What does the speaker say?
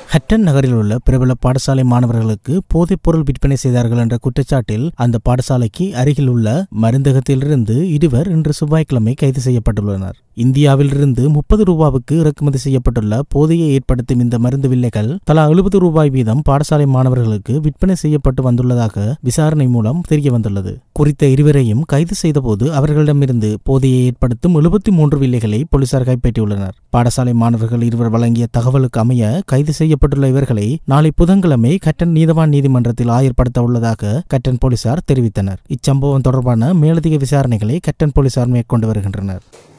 ஹட்டன் நகரில் உள்ள பிரபல பாடசாலை மாணவர்களுக்கு போதைப் பொருள் விற்பனை செய்தார்கள் என்ற குற்றச்சாட்டில் அந்த பாடசாலைக்கு அருகில் உள்ள மருந்தகத்திலிருந்து இருவர் இன்று செவ்வாய்க்கிழமை கைது செய்யப்பட்டுள்ளனர் இந்தியாவிலிருந்து முப்பது ரூபாவுக்கு இறக்குமதி செய்யப்பட்டுள்ள போதையை ஏற்படுத்தும் இந்த மருந்து வில்லைகள் தலா எழுபது ரூபாய் வீதம் பாடசாலை மாணவர்களுக்கு விற்பனை செய்யப்பட்டு வந்துள்ளதாக விசாரணை மூலம் தெரிய வந்துள்ளது குறித்த இருவரையும் கைது செய்தபோது அவர்களிடமிருந்து போதையை ஏற்படுத்தும் எழுபத்தி மூன்று வில்லைகளை போலீசார் கைப்பற்றியுள்ளனர் பாடசாலை மாணவர்கள் இருவர் வழங்கிய தகவலுக்கு அமைய கைது செய்யப்பட்டுள்ள இவர்களை நாளை புதன்கிழமை கட்டன் நீதவான் நீதிமன்றத்தில் ஆயர்படுத்த உள்ளதாக கட்டன் போலீசார் தெரிவித்தனர் இச்சம்பவம் தொடர்பான மேலதிக விசாரணைகளை கட்டன் போலீசார் மேற்கொண்டு வருகின்றனர்